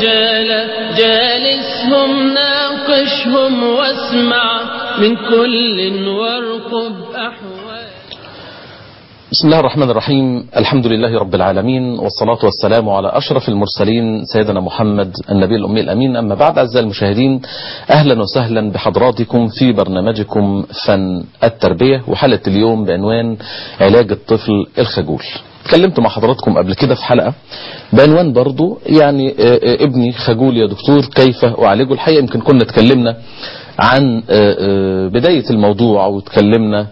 رجالا جالسهم ناقشهم واسمع من كل وارقب أحوال بسم الله الرحمن الرحيم الحمد لله رب العالمين والصلاة والسلام على أشرف المرسلين سيدنا محمد النبي الأمي الأمين أما بعد أعزائي المشاهدين أهلا وسهلا بحضراتكم في برنامجكم فن التربية وحلقة اليوم بعنوان علاج الطفل الخجول اتكلمت مع حضراتكم قبل كده في حلقة بعنوان برضو يعني آه، آه، ابني خجول يا دكتور كيف أعالجه الحقيقة يمكن كنا اتكلمنا عن آه، آه، بداية الموضوع واتكلمنا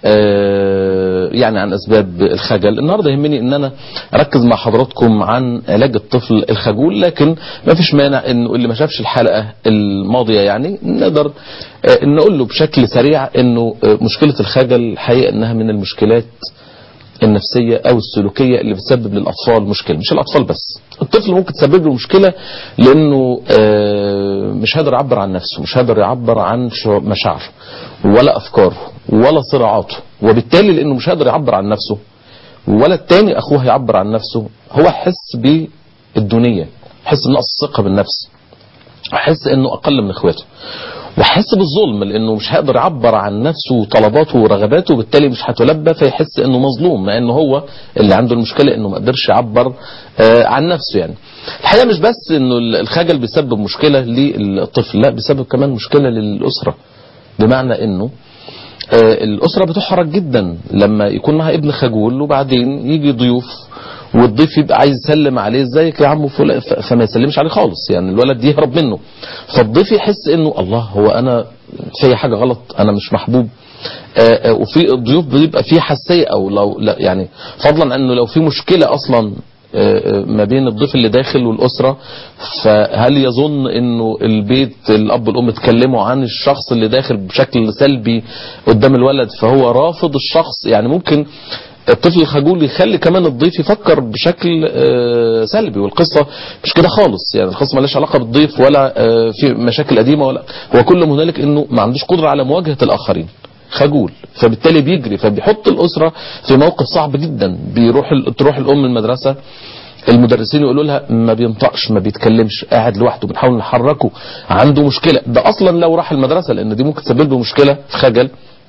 آه، يعني عن اسباب الخجل النهارده يهمني ان انا اركز مع حضراتكم عن علاج الطفل الخجول لكن ما فيش مانع انه اللي ما شافش الحلقه الماضيه يعني نقدر آه، نقول له بشكل سريع انه آه، مشكله الخجل الحقيقه انها من المشكلات النفسية أو السلوكية اللي بتسبب للأطفال مشكلة مش الأطفال بس الطفل ممكن تسبب له مشكلة لأنه آه، مش قادر يعبر عن نفسه مش قادر يعبر عن شعور- مشاعره ولا أفكاره ولا صراعاته وبالتالي لأنه مش قادر يعبر عن نفسه ولا التاني أخوه يعبر عن نفسه هو يحس بالدونية يحس بنقص الثقة بالنفس احس انه اقل من اخواته واحس بالظلم لانه مش هيقدر يعبر عن نفسه وطلباته ورغباته وبالتالي مش هتلبى فيحس انه مظلوم مع انه هو اللي عنده المشكله انه ما قدرش يعبر آه، عن نفسه يعني الحقيقه مش بس انه الخجل بيسبب مشكله للطفل لا بيسبب كمان مشكله للاسره بمعنى انه آه، الأسرة بتحرج جدا لما يكون معها ابن خجول وبعدين يجي ضيوف والضيف يبقى عايز يسلم عليه ازيك يا عم فلان ف- فما يسلمش عليه خالص يعني الولد يهرب منه فالضيف يحس انه الله هو انا في حاجه غلط انا مش محبوب آه، آه، وفي الضيوف بيبقى فيه حساسيه او لو لا يعني فضلا انه لو في مشكله اصلا آه، آه، ما بين الضيف اللي داخل والأسرة فهل يظن انه البيت الأب والأم اتكلموا عن الشخص اللي داخل بشكل سلبي قدام الولد فهو رافض الشخص يعني ممكن الطفل الخجول يخلي كمان الضيف يفكر بشكل آه، سلبي والقصة مش كده خالص يعني القصة مالهاش علاقة بالضيف ولا آه، في مشاكل قديمة ولا هو كل ما هنالك انه ما عندوش قدرة على مواجهة الآخرين خجول فبالتالي بيجري فبيحط الأسرة في موقف صعب جدا بيروح ال- تروح الأم المدرسة المدرسين يقولوا لها ما بينطقش ما بيتكلمش قاعد لوحده بنحاول نحركه عنده مشكلة ده أصلا لو راح المدرسة لأن دي ممكن تسبب له مشكلة في خجل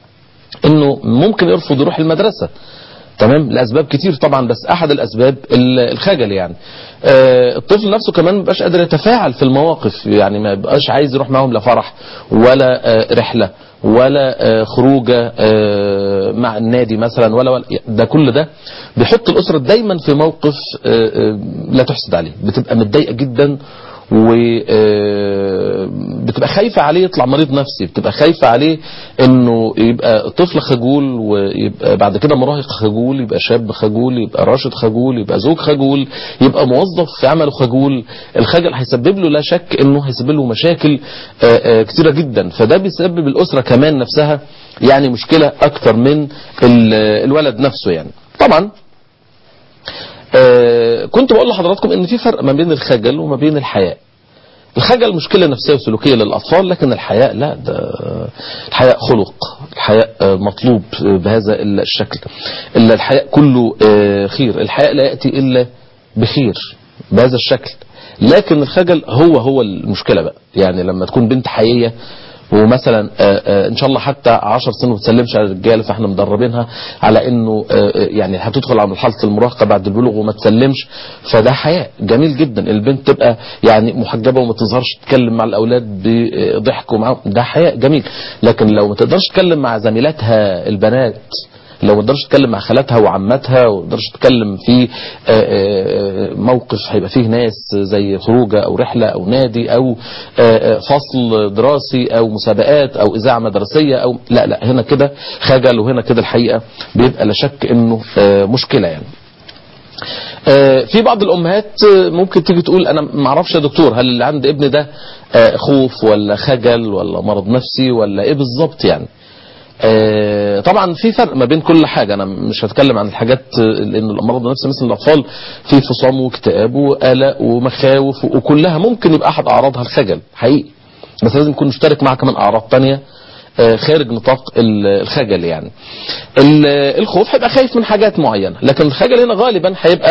انه ممكن يرفض يروح المدرسة تمام لاسباب كتير طبعا بس احد الاسباب ال- الخجل يعني آه، الطفل نفسه كمان ما بيبقاش قادر يتفاعل في المواقف يعني ما بيبقاش عايز يروح معاهم لا فرح ولا آه، رحله ولا آه، خروجه آه، مع النادي مثلا ولا, ولا ده كل ده بيحط الاسره دايما في موقف آه، آه، لا تحسد عليه بتبقى متضايقه جدا وبتبقى خايفة عليه يطلع مريض نفسي بتبقى خايفة عليه انه يبقى طفل خجول ويبقى بعد كده مراهق خجول يبقى شاب خجول يبقى راشد خجول يبقى زوج خجول يبقى موظف في عمله خجول الخجل هيسبب له لا شك انه هيسبب له مشاكل آه، آه، كتيرة جدا فده بيسبب الاسرة كمان نفسها يعني مشكلة اكتر من ال- الولد نفسه يعني طبعا آه، كنت بقول لحضراتكم ان في فرق ما بين الخجل وما بين الحياء الخجل مشكلة نفسية وسلوكية للأطفال لكن الحياء لا ده الحياء خلق الحياء آه، مطلوب آه، بهذا الشكل إلا الحياء كله آه، خير الحياء لا يأتي إلا بخير بهذا الشكل لكن الخجل هو هو المشكلة بقى يعني لما تكون بنت حقيقية ومثلا آه، آه، ان شاء الله حتى 10 سنين ما بتسلمش على الرجاله فاحنا مدربينها على انه آه، آه، يعني هتدخل على مرحله المراهقه بعد البلوغ وما تسلمش فده حياء جميل جدا البنت تبقى يعني محجبه وما تظهرش تتكلم مع الاولاد بضحك ومعاهم ده حياء جميل لكن لو ما تقدرش تتكلم مع زميلاتها البنات لو ما تقدرش تتكلم مع خالاتها وعماتها وما تقدرش تتكلم في آه، آه، موقف هيبقى فيه ناس زي خروجه او رحله او نادي او آه، آه، فصل دراسي او مسابقات او اذاعه مدرسيه او لا لا هنا كده خجل وهنا كده الحقيقه بيبقى لا شك انه آه، مشكله يعني آه، في بعض الامهات آه، ممكن تيجي تقول انا ما اعرفش يا دكتور هل اللي عند ابني ده آه، خوف ولا خجل ولا مرض نفسي ولا ايه بالظبط يعني آه، طبعا في فرق ما بين كل حاجه انا مش هتكلم عن الحاجات آه، لان الامراض النفسيه مثل الاطفال في فصام واكتئاب وقلق ومخاوف وكلها ممكن يبقى احد اعراضها الخجل حقيقي بس لازم يكون مشترك معها كمان اعراض تانية آه، خارج نطاق ال- الخجل يعني ال- الخوف هيبقى خايف من حاجات معينة لكن الخجل هنا غالبا هيبقى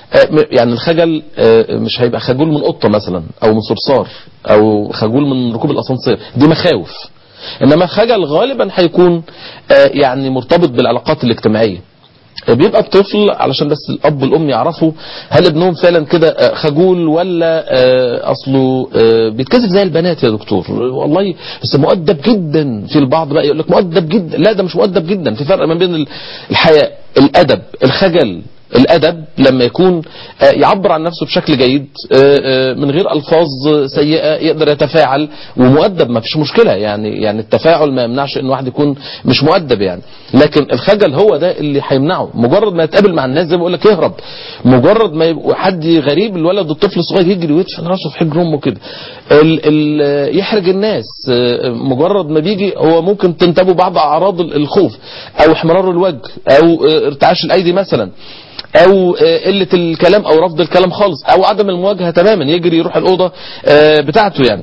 آه، م- يعني الخجل آه، مش هيبقى خجول من قطه مثلا او من صرصار او خجول من ركوب الاسانسير دي مخاوف انما الخجل غالبا هيكون آه، يعني مرتبط بالعلاقات الاجتماعيه بيبقى الطفل علشان بس الاب والام يعرفوا هل ابنهم فعلا كده آه، خجول ولا آه، اصله آه، بيتكسف زي البنات يا دكتور والله بس مؤدب جدا في البعض بقى يقول لك مؤدب جدا لا ده مش مؤدب جدا في فرق ما بين ال- الحياء الادب الخجل الادب لما يكون آه، يعبر عن نفسه بشكل جيد آه، آه، من غير الفاظ سيئه يقدر يتفاعل ومؤدب ما فيش مشكله يعني يعني التفاعل ما يمنعش ان واحد يكون مش مؤدب يعني لكن الخجل هو ده اللي هيمنعه مجرد ما يتقابل مع الناس زي ما بقول لك يهرب مجرد ما يبقى حد غريب الولد الطفل الصغير يجري ويدفن راسه في حجر امه كده ال ال يحرج الناس آه، مجرد ما بيجي هو ممكن تنتابه بعض اعراض الخوف او احمرار الوجه او آه، ارتعاش الايدي مثلا او آه، قله الكلام او رفض الكلام خالص او عدم المواجهه تماما يجري يروح الاوضه آه، بتاعته يعني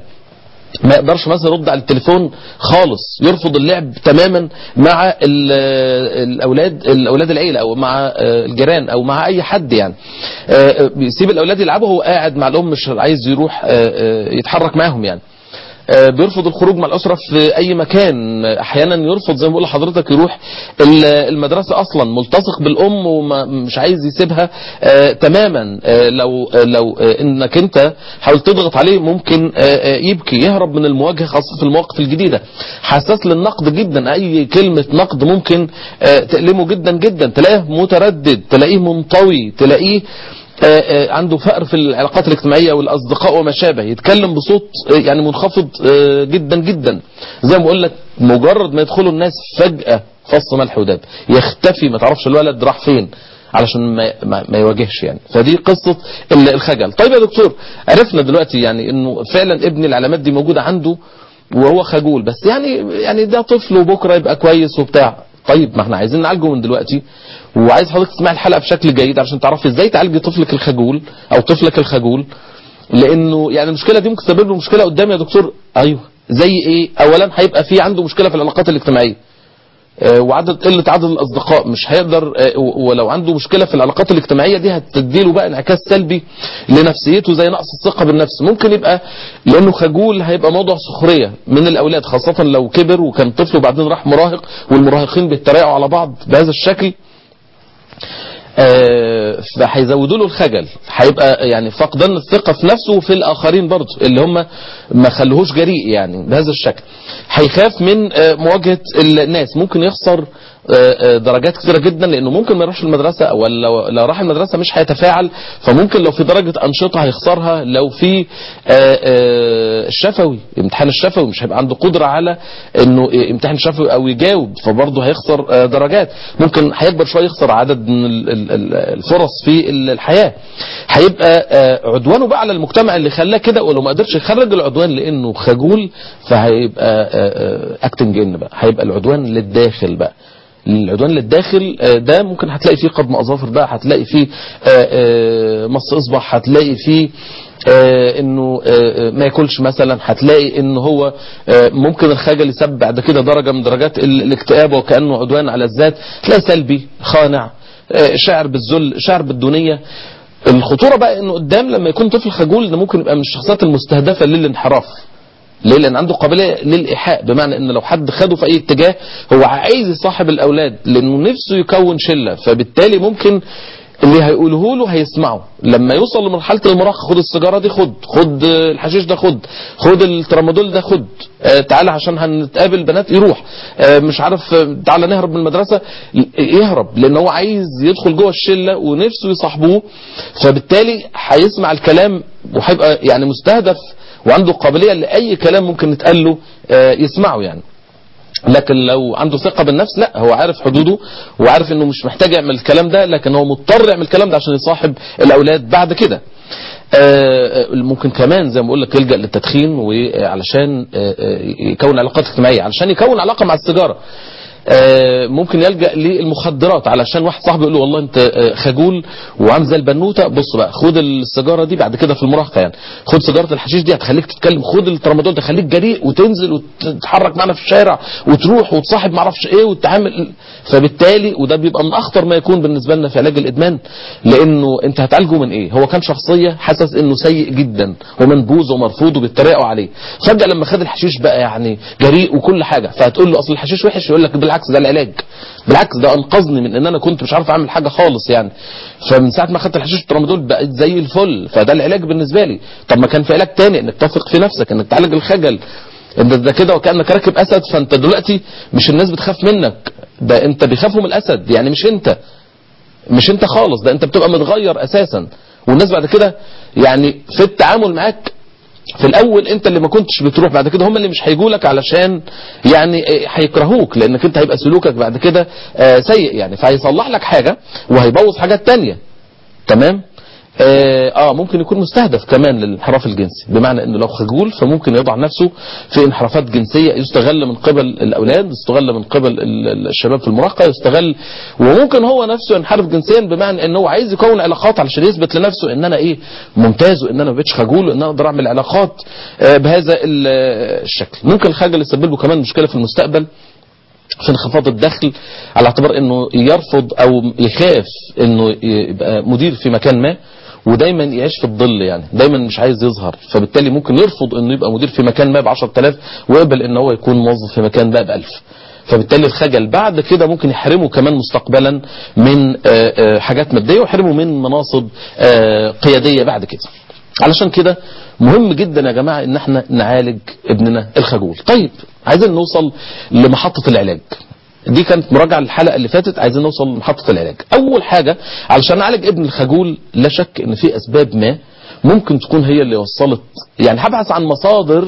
ما يقدرش مثلا يرد على التليفون خالص يرفض اللعب تماما مع ال- الاولاد الاولاد العيله او مع آه، الجيران او مع اي حد يعني آه، بيسيب الاولاد يلعبوا هو قاعد مع الام مش عايز يروح آه، آه، يتحرك معاهم يعني آه، بيرفض الخروج مع الأسرة في أي مكان آه، أحيانا يرفض زي ما بقول لحضرتك يروح ال- المدرسة أصلا ملتصق بالأم ومش عايز يسيبها آه، تماما آه، لو آه، لو آه، إنك أنت حاولت تضغط عليه ممكن آه، آه، يبكي يهرب من المواجهة خاصة في المواقف الجديدة حساس للنقد جدا أي كلمة نقد ممكن آه، تألمه جدا جدا تلاقيه متردد تلاقيه منطوي تلاقيه آه، آه، عنده فقر في العلاقات الاجتماعية والأصدقاء وما شابه يتكلم بصوت آه، يعني منخفض آه، جدا جدا زي ما بقول لك مجرد ما يدخلوا الناس فجأة فص ملح وداب يختفي ما تعرفش الولد راح فين علشان ما, ما, ما يواجهش يعني فدي قصة ال- الخجل طيب يا دكتور عرفنا دلوقتي يعني انه فعلا ابن العلامات دي موجودة عنده وهو خجول بس يعني يعني ده طفل وبكره يبقى كويس وبتاع طيب ما احنا عايزين نعالجه من دلوقتي وعايز حضرتك تسمع الحلقه بشكل جيد عشان تعرفي ازاي تعالجي طفلك الخجول او طفلك الخجول لانه يعني المشكله دي ممكن تسبب له مشكله قدام يا دكتور ايوه زي ايه اولا هيبقى في عنده مشكله في العلاقات الاجتماعيه آه، وعدد قله عدد الاصدقاء مش هيقدر آه، و- ولو عنده مشكله في العلاقات الاجتماعيه دي هتديله بقى انعكاس سلبي لنفسيته زي نقص الثقه بالنفس ممكن يبقى لانه خجول هيبقى موضوع سخريه من الاولاد خاصه لو كبر وكان طفل وبعدين راح مراهق والمراهقين بيتريقوا على بعض بهذا الشكل آه، فهيزودوا له الخجل هيبقى يعني فقدان الثقه في نفسه وفي الاخرين برضه اللي هم ما خلوهوش جريء يعني بهذا الشكل هيخاف من آه، مواجهه الناس ممكن يخسر آه، آه، درجات كثيره جدا لانه ممكن ما يروحش المدرسه او لو لو راح المدرسه مش هيتفاعل فممكن لو في درجه انشطه هيخسرها لو في آه، آه، الشفوي امتحان الشفوي مش هيبقى عنده قدره على انه يمتحن شفوي او يجاوب فبرضه هيخسر آه، درجات ممكن هيكبر شويه يخسر عدد من ال- ال- ال- الفرص في ال- الحياه هيبقى آه، عدوانه بقى على المجتمع اللي خلاه كده ولو ما قدرش يخرج العدوان لانه خجول فهيبقى اكتنج ان بقى هيبقى العدوان للداخل بقى العدوان للداخل آه، ده ممكن هتلاقي فيه قضم اظافر بقى هتلاقي فيه آه، آه، مص اصبع هتلاقي فيه آه، انه آه، آه، ما ياكلش مثلا هتلاقي ان هو آه، ممكن الخجل يسبب بعد كده درجه من درجات ال- الاكتئاب وكانه عدوان على الذات تلاقي سلبي خانع آه، شاعر بالذل شاعر بالدونيه الخطوره بقى انه قدام لما يكون طفل خجول ده ممكن يبقى من الشخصيات المستهدفه للانحراف ليه؟ لان عنده قابليه للايحاء بمعنى ان لو حد خده في اي اتجاه هو عايز يصاحب الاولاد لانه نفسه يكون شله فبالتالي ممكن اللي هيقوله له هيسمعه لما يوصل لمرحله المراهقه خد السيجاره دي خد خد الحشيش ده خد خد الترامادول ده خد آه تعالى عشان هنتقابل بنات يروح آه مش عارف آه، تعالى نهرب من المدرسه يهرب لان هو عايز يدخل جوه الشله ونفسه يصاحبوه فبالتالي هيسمع الكلام وهيبقى يعني مستهدف وعنده قابليه لاي كلام ممكن يتقال له آه، يسمعه يعني لكن لو عنده ثقة بالنفس لا هو عارف حدوده وعارف انه مش محتاج يعمل الكلام ده لكن هو مضطر يعمل الكلام ده عشان يصاحب الاولاد بعد كده آه، آه، ممكن كمان زي ما بقول لك يلجأ للتدخين وعلشان آه، آه، يكون علاقات اجتماعية علشان يكون علاقة مع السيجارة آه، ممكن يلجأ للمخدرات علشان واحد صاحبه يقول له والله انت آه، خجول وعامل زي البنوته بص بقى خد السيجاره دي بعد كده في المراهقه يعني خد سيجاره الحشيش دي هتخليك تتكلم خد الترامادول ده خليك جريء وتنزل وتتحرك معانا في الشارع وتروح وتصاحب معرفش ايه وتتعامل فبالتالي وده بيبقى من اخطر ما يكون بالنسبه لنا في علاج الادمان لانه انت هتعالجه من ايه هو كان شخصيه حاسس انه سيء جدا ومنبوذ ومرفوض وبيتريقوا عليه فجاه لما خد الحشيش بقى يعني جريء وكل حاجه فهتقول له اصل الحشيش وحش يقول لك بالعكس ده العلاج بالعكس ده انقذني من ان انا كنت مش عارف اعمل حاجه خالص يعني فمن ساعه ما خدت الحشيش الترامادول بقيت زي الفل فده العلاج بالنسبه لي طب ما كان في علاج تاني انك تثق في نفسك انك تعالج الخجل انت ده كده وكانك راكب اسد فانت دلوقتي مش الناس بتخاف منك ده انت بيخافوا من الاسد يعني مش انت مش انت خالص ده انت بتبقى متغير اساسا والناس بعد كده يعني في التعامل معاك في الاول انت اللي ما كنتش بتروح بعد كده هم اللي مش هيجوا لك علشان يعني اه، هيكرهوك لانك انت هيبقى سلوكك بعد كده اه، سيء يعني فهيصلح لك حاجه وهيبوظ حاجات تانية تمام اه آه، ممكن يكون مستهدف كمان للانحراف الجنسي بمعنى انه لو خجول فممكن يضع نفسه في انحرافات جنسيه يستغل من قبل الاولاد يستغل من قبل ال- ال- الشباب في المراهقه يستغل وممكن هو نفسه ينحرف جنسيا بمعنى انه هو عايز يكون علاقات علشان يثبت لنفسه ان انا ايه ممتاز وان انا ما بقتش خجول وان انا اقدر اعمل علاقات آه، بهذا ال- الشكل ممكن الخجل يسبب له كمان مشكله في المستقبل في انخفاض الدخل على اعتبار انه يرفض او يخاف انه يبقى مدير في مكان ما ودايما يعيش في الظل يعني دايما مش عايز يظهر فبالتالي ممكن يرفض انه يبقى مدير في مكان ما ب 10000 ويقبل ان هو يكون موظف في مكان ما ب 1000 فبالتالي الخجل بعد كده ممكن يحرمه كمان مستقبلا من آه، آه، حاجات ماديه ويحرمه من مناصب آه، قياديه بعد كده علشان كده مهم جدا يا جماعه ان احنا نعالج ابننا الخجول طيب عايزين نوصل لمحطه العلاج دي كانت مراجعه للحلقه اللي فاتت عايزين نوصل لمحطه العلاج اول حاجه علشان نعالج ابن الخجول لا شك ان في اسباب ما ممكن تكون هي اللي وصلت يعني هبحث عن مصادر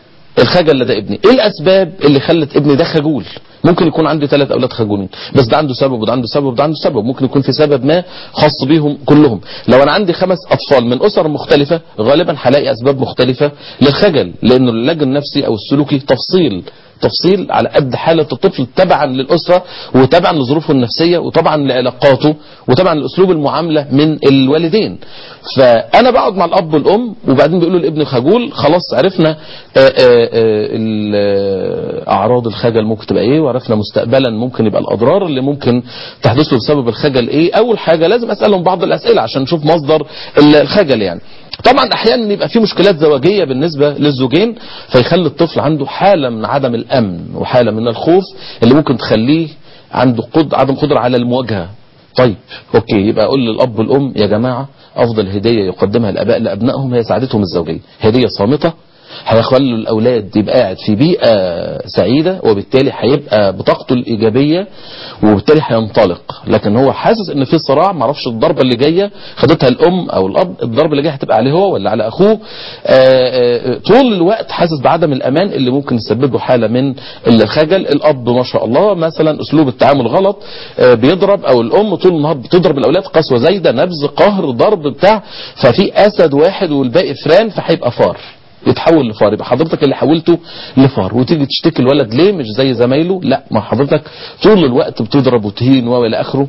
الخجل لدى ابني ايه الاسباب اللي خلت ابني ده خجول ممكن يكون عندي ثلاث اولاد خجولين بس ده عنده سبب وده عنده سبب وده عنده سبب ممكن يكون في سبب ما خاص بيهم كلهم لو انا عندي خمس اطفال من اسر مختلفه غالبا هلاقي اسباب مختلفه للخجل لانه العلاج النفسي او السلوكي تفصيل تفصيل على قد حالة الطفل تبعا للأسرة وتبعا لظروفه النفسية وطبعا لعلاقاته وطبعا لأسلوب المعاملة من الوالدين فأنا بقعد مع الأب والأم وبعدين بيقولوا لابن خجول خلاص عرفنا آه، آه، آه، ال- آه، أعراض الخجل ممكن تبقى إيه وعرفنا مستقبلا ممكن يبقى الأضرار اللي ممكن تحدث له بسبب الخجل إيه أول حاجة لازم أسألهم بعض الأسئلة عشان نشوف مصدر الخجل يعني طبعا احيانا يبقى في مشكلات زواجيه بالنسبه للزوجين فيخلي الطفل عنده حاله من عدم الامن وحاله من الخوف اللي ممكن تخليه عنده قد عدم قدره على المواجهه طيب اوكي يبقى اقول للاب والام يا جماعه افضل هديه يقدمها الاباء لابنائهم هي سعادتهم الزوجيه هديه صامته هيخلوا الاولاد يبقى قاعد في بيئه سعيده وبالتالي هيبقى بطاقته الايجابيه وبالتالي هينطلق لكن هو حاسس ان في صراع معرفش الضربه اللي جايه خدتها الام او الاب الضربه اللي جايه هتبقى عليه هو ولا على اخوه آه، آه، طول الوقت حاسس بعدم الامان اللي ممكن يسبب له حاله من الخجل الاب ما شاء الله مثلا اسلوب التعامل غلط آه، بيضرب او الام طول النهار بتضرب الاولاد قسوه زايده نبذ قهر ضرب بتاع ففي اسد واحد والباقي فران فهيبقى فار يتحول لفار يبقى حضرتك اللي حولته لفار وتيجي تشتكي الولد ليه مش زي زمايله لا ما حضرتك طول الوقت بتضرب وتهين والى اخره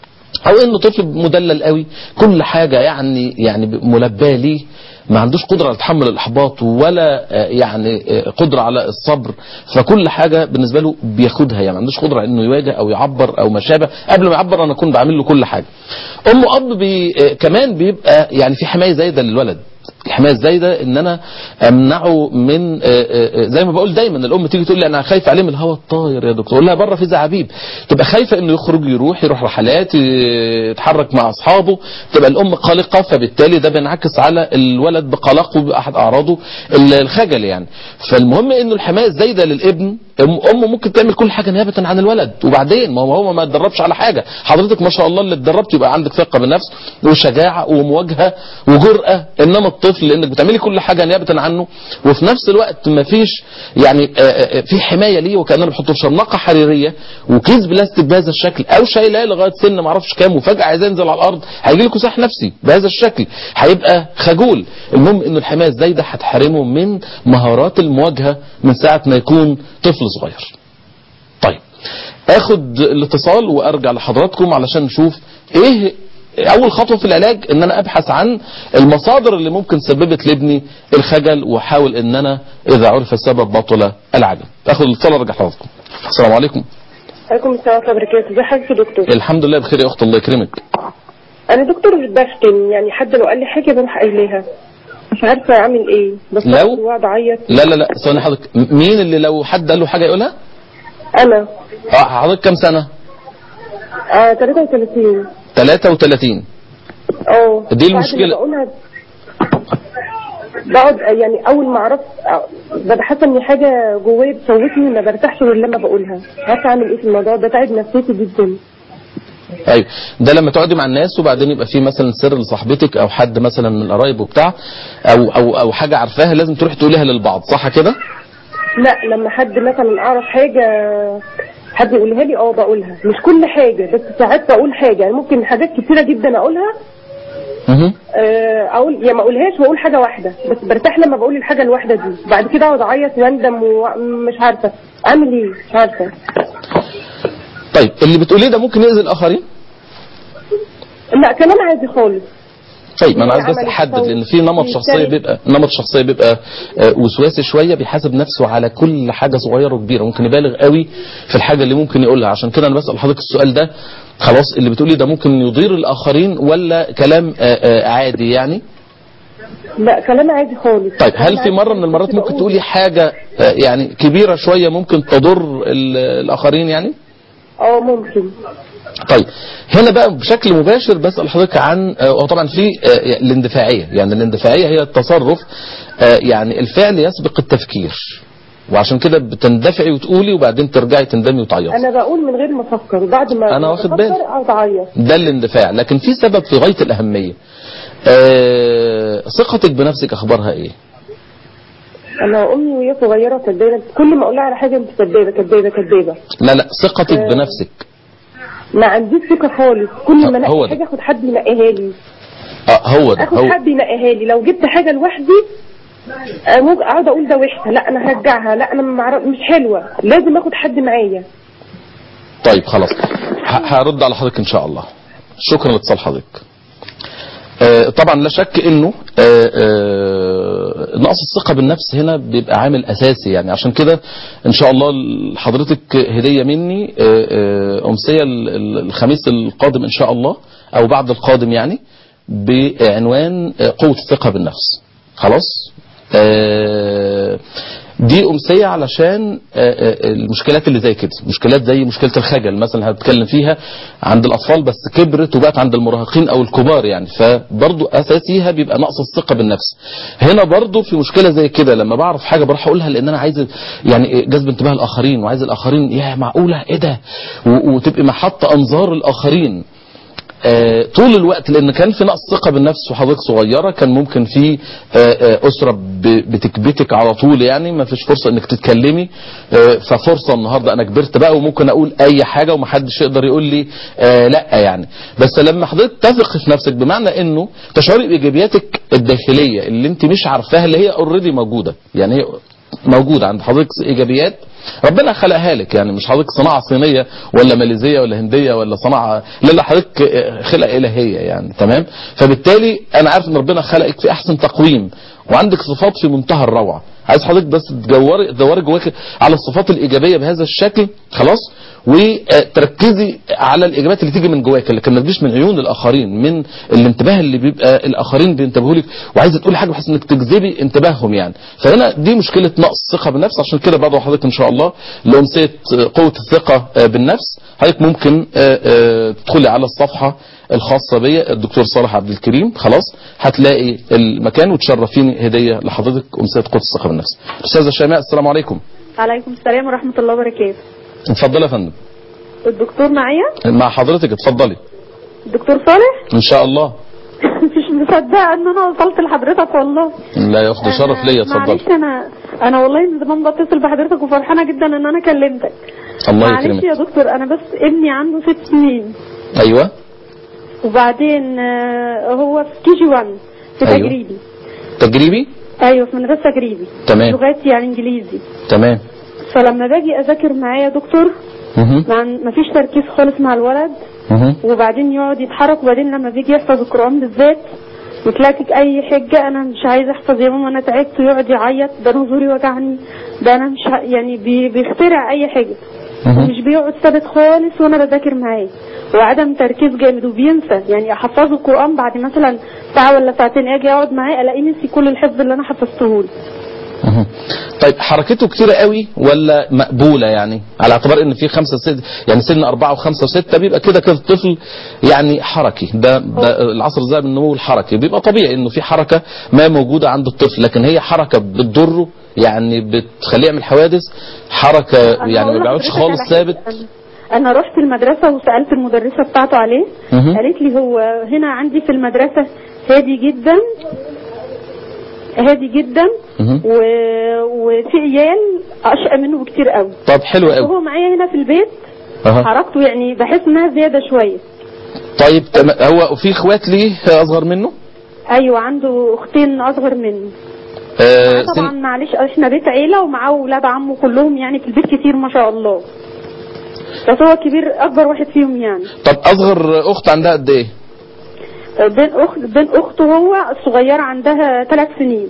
او انه طفل مدلل قوي كل حاجه يعني يعني ملباه ليه ما عندوش قدره على تحمل الاحباط ولا آه، يعني آه، قدره على الصبر فكل حاجه بالنسبه له بياخدها يعني ما عندوش قدره على انه يواجه او يعبر او ما شابه قبل ما يعبر انا اكون بعمل له كل حاجه ام واب بي آه، كمان بيبقى يعني في حمايه زايده للولد الحمايه الزايده ان انا امنعه من آه، آه، آه، زي ما بقول دايما الام تيجي تقول لي انا خايفه عليه من الهواء الطاير يا دكتور اقول لها بره في زعابيب تبقى خايفه انه يخرج يروح يروح رحلات يتحرك مع اصحابه تبقى الام قلقه فبالتالي ده بينعكس على الولد بقلقه باحد اعراضه الخجل يعني فالمهم انه الحمايه الزايده للابن ام امه ممكن تعمل كل حاجه نيابه عن الولد وبعدين ما هو هو ما اتدربش على حاجه حضرتك ما شاء الله اللي اتدربت يبقى عندك ثقه بالنفس وشجاعه ومواجهه وجرأه انما الطفل لانك بتعملي كل حاجه نيابه عنه وفي نفس الوقت ما فيش يعني آه، آه، في حمايه ليه وكاننا بنحطه في شرنقه حريريه وكيس بلاستيك بهذا الشكل او شايلاه لغايه سن ما اعرفش كام وفجاه عايز ينزل على الارض هيجي له كساح نفسي بهذا الشكل هيبقى خجول المهم انه الحمايه الزايده هتحرمه من مهارات المواجهه من ساعه ما يكون طفل صغير طيب اخد الاتصال وارجع لحضراتكم علشان نشوف ايه اول خطوه في العلاج ان انا ابحث عن المصادر اللي ممكن سببت لابني الخجل واحاول ان انا اذا عرف السبب بطل العجب اخد الاتصال وارجع لحضراتكم السلام عليكم عليكم السلام ورحمة الله وبركاته ازي حضرتك يا دكتور الحمد لله بخير يا اخت الله يكرمك انا دكتور بفتن يعني حد لو قال لي حاجة بروح قايلاها مش عارفة اعمل ايه بس لو؟ واقعد اعيط لا لا لا ثواني حضرتك م- مين اللي لو حد قال له حاجه يقولها انا اه حضرتك كام سنه آه 33 33 اه دي بعد ما المشكلة. بقولها بقعد يعني اول ما اعرف ببقى حاسه ان حاجه جوايا بتسوتني ما برتاحش غير لما بقولها عارفه اعمل ايه في الموضوع ده تعب نفسيتي جدا ايوه ده لما تقعدي مع الناس وبعدين يبقى في مثلا سر لصاحبتك او حد مثلا من القرايب وبتاع او او او حاجه عارفاها لازم تروح تقوليها للبعض صح كده لا لما حد مثلا اعرف حاجه حد يقولها لي اه بقولها مش كل حاجه بس ساعات بقول حاجه يعني ممكن حاجات كتيره جدا اقولها مهم. آه، اقول يا ما اقولهاش واقول حاجه واحده بس برتاح لما بقول الحاجه الواحده دي بعد كده اقعد اعيط واندم ومش عارفه اعمل ايه مش عارفه طيب اللي بتقوليه ده ممكن يأذي الاخرين لا كلام عادي خالص طيب ما انا عايز بس عمل احدد التصوف لان في نمط شخصيه بيشتري. بيبقى نمط شخصيه بيبقى آه، وسواسي شويه بيحاسب نفسه على كل حاجه صغيره وكبيره ممكن يبالغ قوي في الحاجه اللي ممكن يقولها عشان كده انا بسال حضرتك السؤال ده خلاص اللي بتقولي ده ممكن يضير الاخرين ولا كلام آه، آه، عادي يعني لا كلام عادي خالص طيب هل كلام في عادي مرة من المرات بس ممكن بقول- تقولي حاجة آه، يعني كبيرة شوية ممكن تضر ال- الآخرين يعني؟ اه ممكن طيب هنا بقى بشكل مباشر بسأل حضرتك عن آه، وطبعا في آه، الاندفاعية يعني الاندفاعية هي التصرف آه، يعني الفعل يسبق التفكير وعشان كده بتندفعي وتقولي وبعدين ترجعي تندمي وتعيطي انا بقول من غير ما افكر بعد ما أنا واخد بفكر بالي. اقعد اعيط ده الاندفاع لكن في سبب في غاية الأهمية آه، ثقتك بنفسك أخبارها إيه؟ انا امي وهي صغيره كدابه كل ما اقول لها على حاجه انت كدابه كدابه كدابه لا لا ثقتك آه، بنفسك ما عنديش ثقه خالص كل ما هو الاقي ده. حاجه اخد حد ينقيها لي اه هو ده اخد هو حد ينقيها لي لو جبت حاجه لوحدي آه، ممكن اقعد اقول ده وحشه لا انا هرجعها لا انا معرف مش حلوه لازم اخد حد معايا طيب خلاص ه- هرد على حضرتك ان شاء الله شكرا لاتصال حضرتك آه، طبعا لا شك انه آه، آه، نقص الثقه بالنفس هنا بيبقى عامل اساسي يعني عشان كده ان شاء الله لحضرتك هديه مني آه، آه، امسيه ال- ال- الخميس القادم ان شاء الله او بعد القادم يعني بعنوان آه، قوه الثقه بالنفس خلاص آه، دي أمسية علشان آه، آه، المشكلات اللي زي كده مشكلات زي مشكلة الخجل مثلا هتكلم فيها عند الأطفال بس كبرت وبقت عند المراهقين أو الكبار يعني فبرضو أساسيها بيبقى نقص الثقة بالنفس هنا برضو في مشكلة زي كده لما بعرف حاجة بروح أقولها لأن أنا عايز يعني جذب انتباه الآخرين وعايز الآخرين يا معقولة إيه ده و- وتبقي محط أنظار الآخرين آه، طول الوقت لان كان في نقص ثقه بالنفس وحضرتك صغيره كان ممكن في آه، آه، اسره ب- بتكبتك على طول يعني ما فيش فرصه انك تتكلمي آه، ففرصه النهارده انا كبرت بقى وممكن اقول اي حاجه ومحدش يقدر يقول لي آه، لا يعني بس لما حضرتك تثق في نفسك بمعنى انه تشعري بايجابياتك الداخليه اللي انت مش عارفاها اللي هي اوريدي موجوده يعني هي موجوده عند حضرتك ايجابيات ربنا خلقها لك يعني مش حضرتك صناعه صينيه ولا ماليزيه ولا هنديه ولا صناعه لا لا حضرتك خلق الهيه يعني تمام فبالتالي انا عارف ان ربنا خلقك في احسن تقويم وعندك صفات في منتهى الروعه عايز حضرتك بس تدوري تدوري جواك على الصفات الايجابيه بهذا الشكل خلاص وتركزي على الاجابات اللي تيجي من جواك لكن ما تجيش من عيون الاخرين من الانتباه اللي بيبقى الاخرين بينتبهوا لك وعايزه تقولي حاجه بحيث انك تجذبي انتباههم يعني فهنا دي مشكله نقص ثقه بالنفس عشان كده بدعو حضرتك ان شاء الله لامسيه قوه الثقه بالنفس حضرتك ممكن آه، آه، تدخلي على الصفحه الخاصه بيا الدكتور صالح عبد الكريم خلاص هتلاقي المكان وتشرفيني هديه لحضرتك امسيه قوه الثقه بالنفس استاذه شيماء السلام عليكم عليكم السلام ورحمة الله وبركاته اتفضلي يا فندم الدكتور معايا مع حضرتك اتفضلي الدكتور صالح ان شاء الله مش مصدقة ان انا وصلت لحضرتك والله لا ياخد شرف أنا- ليا اتفضلي معلش انا انا والله من زمان بتصل بحضرتك وفرحانة جدا ان انا كلمتك الله معلش يكرمك يا دكتور انا بس ابني عنده ست سنين ايوه وبعدين آه، هو في كي جي 1 في أيوة. تجريبي تجريبي ايوه في مدرسة تجريبي تمام. لغات يعني انجليزي تمام فلما باجي اذاكر معاه يا دكتور مهم. ما مفيش تركيز خالص مع الولد مهم. وبعدين يقعد يتحرك وبعدين لما بيجي يحفظ القرآن بالذات يتلاقيك اي حجة انا مش عايز احفظ يا ماما انا تعبت ويقعد يعيط ده انا زوري وجعني ده انا مش ه... يعني بي... بيخترع اي حاجة مهم. مش بيقعد ثابت خالص وانا بذاكر معاه وعدم تركيز جامد وبينسى يعني احفظه القرآن بعد مثلا ساعة ولا ساعتين اجي اقعد معاه الاقيه نسي كل الحفظ اللي انا حفظته له مهم. طيب حركته كتيرة قوي ولا مقبولة يعني على اعتبار ان في خمسة ست يعني سن أربعة وخمسة وستة بيبقى كده كده الطفل يعني حركي ده, ده العصر الذهبي من النمو الحركي بيبقى طبيعي انه في حركة ما موجودة عند الطفل لكن هي حركة بتضره يعني بتخليه يعمل حوادث حركة أنا يعني هقول ما بيقعدش لحضرتك خالص على حاجة. ثابت أنا- انا رحت المدرسة وسألت المدرسة بتاعته عليه مهم. قالت لي هو هنا عندي في المدرسة هادي جدا هادي جدا مهم. و... وفي عيال اشقى منه بكتير قوي طب حلو قوي وهو معايا هنا في البيت أها. حركته يعني بحس انها زيادة شوية طيب تم- هو في اخوات ليه اصغر منه ايوه عنده اختين اصغر منه آه طبعا سن معلش احنا بيت عيلة ومعاه ولاد عمه كلهم يعني في البيت كتير ما شاء الله بس هو كبير اكبر واحد فيهم يعني طب اصغر اخت عندها قد ايه بين اخت بين اخته هو الصغيره عندها ثلاث سنين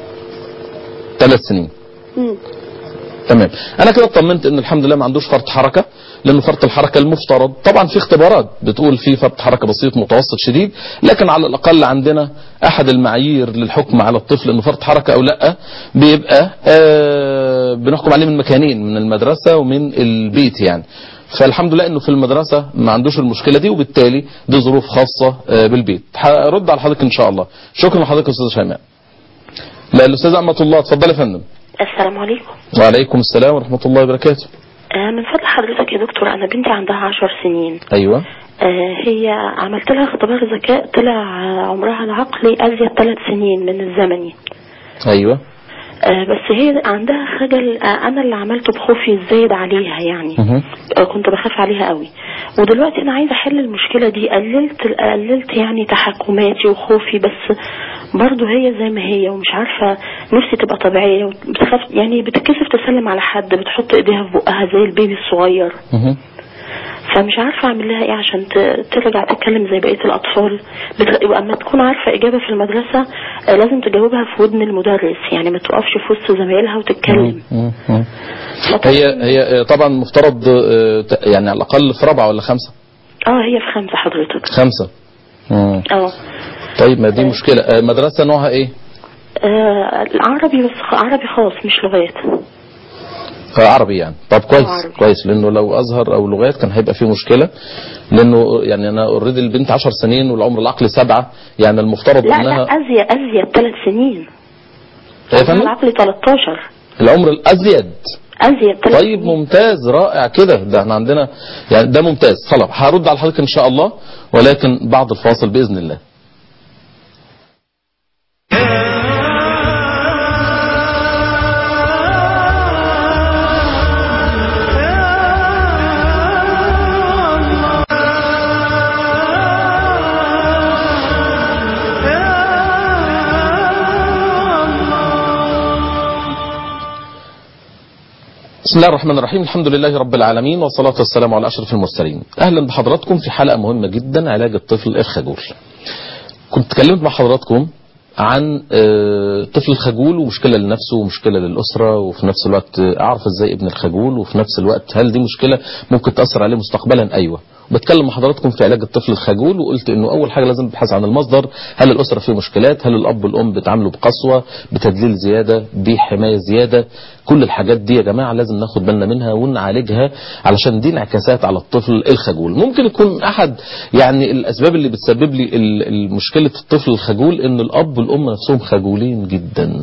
ثلاث سنين مم. تمام انا كده اطمنت ان الحمد لله ما عندوش فرط حركه لانه فرط الحركه المفترض طبعا في اختبارات بتقول في فرط حركه بسيط متوسط شديد لكن على الاقل عندنا احد المعايير للحكم على الطفل انه فرط حركه او لا بيبقى آه بنحكم عليه من مكانين من المدرسه ومن البيت يعني فالحمد لله انه في المدرسه ما عندوش المشكله دي وبالتالي دي ظروف خاصه آه بالبيت هرد على حضرتك ان شاء الله شكرا لحضرتك يا استاذ شيماء لا الاستاذ امه الله اتفضل يا فندم السلام عليكم وعليكم السلام ورحمه الله وبركاته آه من فضل حضرتك يا دكتور أنا بنتي عندها عشر سنين ايوه آه هي عملت لها اختبار ذكاء طلع آه، عمرها العقلي أزيد ثلاث سنين من الزمني ايوه آه بس هي عندها خجل آه أنا اللي عملته بخوفي الزايد عليها يعني مهم. آه كنت بخاف عليها قوي ودلوقتي أنا عايزة أحل المشكلة دي قللت قللت يعني تحكماتي وخوفي بس برضه هي زي ما هي ومش عارفة نفسي تبقى طبيعية بتخاف يعني بتتكسف تسلم على حد بتحط ايديها في بقها زي البيبي الصغير مهم. فمش عارفة أعمل لها إيه عشان ت- ترجع تتكلم زي بقية الأطفال بت- يبقى أما تكون عارفة إجابة في المدرسة آه، لازم تجاوبها في ودن المدرس يعني ما توقفش في وسط زمايلها وتتكلم مهم. مهم. فطبعاً- هي هي طبعا مفترض آه، ت- يعني على الاقل في رابعه ولا خمسه اه هي في خمسة حضرتك خمسه مم. اه طيب ما دي مشكله آه، مدرسه نوعها ايه آه، العربي بس خ- عربي خاص مش لغات آه، عربي يعني طب كويس عربي. كويس لانه لو ازهر او لغات كان هيبقى فيه مشكله لانه يعني انا اوريدي البنت 10 سنين والعمر العقلي سبعه يعني المفترض لا انها لا أزيد أزيد ثلاث سنين يا فندم العقلي 13 العمر الازيد أزيد ثلاث طيب ممتاز رائع كده ده احنا عندنا يعني ده ممتاز خلاص هرد على حضرتك ان شاء الله ولكن بعد الفاصل باذن الله بسم الله الرحمن الرحيم الحمد لله رب العالمين والصلاة والسلام على أشرف المرسلين أهلا بحضراتكم في حلقة مهمة جدا علاج الطفل الخجول كنت اتكلمت مع حضراتكم عن آه، الطفل الخجول ومشكلة لنفسه ومشكلة للأسرة وفي نفس الوقت آه، أعرف إزاي ابن الخجول وفي نفس الوقت هل دي مشكلة ممكن تأثر عليه مستقبلا أيوة بتكلم مع حضراتكم في علاج الطفل الخجول وقلت انه اول حاجه لازم نبحث عن المصدر هل الاسره فيه مشكلات هل الاب والام بيتعاملوا بقسوه بتدليل زياده بحمايه زياده كل الحاجات دي يا جماعه لازم ناخد بالنا منها ونعالجها علشان دي انعكاسات على الطفل الخجول ممكن يكون احد يعني الاسباب اللي بتسبب لي ال- ال- مشكله الطفل الخجول ان الاب والام نفسهم خجولين جدا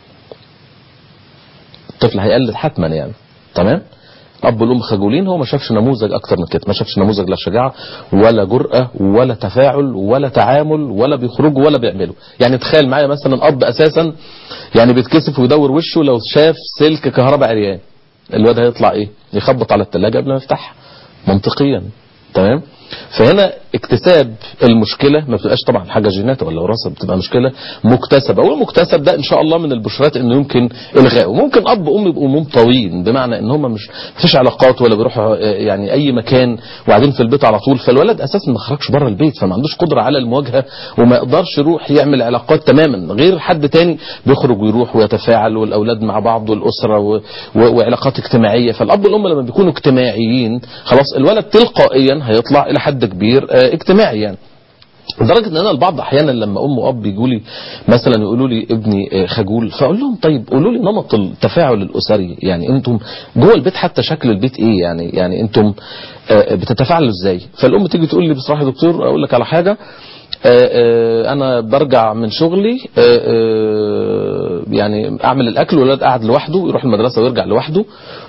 الطفل هيقلد حتما يعني تمام الاب والام خجولين هو ما شافش نموذج اكتر من كده ما شافش نموذج لا شجاعه ولا جرأه ولا تفاعل ولا تعامل ولا بيخرجوا ولا بيعملوا يعني تخيل معايا مثلا اب اساسا يعني بيتكسف ويدور وشه لو شاف سلك كهرباء عريان الواد هيطلع ايه يخبط على الثلاجه قبل ما يفتحها منطقيا تمام فهنا اكتساب المشكلة ما بتبقاش طبعا حاجة جينات ولا وراثة بتبقى مشكلة مكتسبة والمكتسب ده ان شاء الله من البشرات انه يمكن الغائه ممكن اب وام يبقوا منطويين بمعنى ان هم مش مفيش علاقات ولا بيروحوا آه، يعني اي مكان وقاعدين في البيت على طول فالولد اساسا ما خرجش بره البيت فما عندوش قدرة على المواجهة وما يقدرش يروح يعمل علاقات تماما غير حد تاني بيخرج ويروح ويتفاعل والاولاد مع بعض والاسرة و... و... وعلاقات اجتماعية فالاب والام لما بيكونوا اجتماعيين خلاص الولد تلقائيا هيطلع الى حد كبير آه، اجتماعي يعني لدرجه ان انا البعض احيانا لما ام واب يجوا لي مثلا يقولوا لي ابني آه، خجول فاقول لهم طيب قولوا لي نمط التفاعل الاسري يعني انتم جوه البيت حتى شكل البيت ايه يعني يعني انتم آه، بتتفاعلوا ازاي فالام تيجي تقول لي بصراحه يا دكتور اقول لك على حاجه آه، آه، انا برجع من شغلي آه، آه، يعني اعمل الاكل والولاد قاعد لوحده يروح المدرسه ويرجع لوحده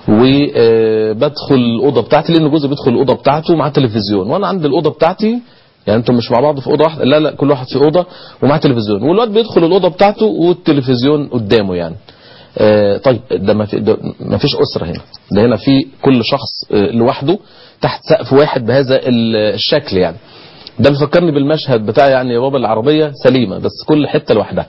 وبدخل الاوضه بتاعتي لان جوزي بيدخل الاوضه بتاعته مع تلفزيون وانا عند الاوضه بتاعتي يعني انتم مش مع بعض في اوضه واحده لا لا كل واحد في اوضه ومعاه تلفزيون والواد بيدخل الاوضه بتاعته والتلفزيون قدامه يعني آه، طيب ده ما في ده ما فيش اسره هنا ده هنا في كل شخص آه، لوحده تحت سقف واحد بهذا ال- الشكل يعني ده بيفكرني بالمشهد بتاع يعني يا بابا العربيه سليمه بس كل حته لوحدها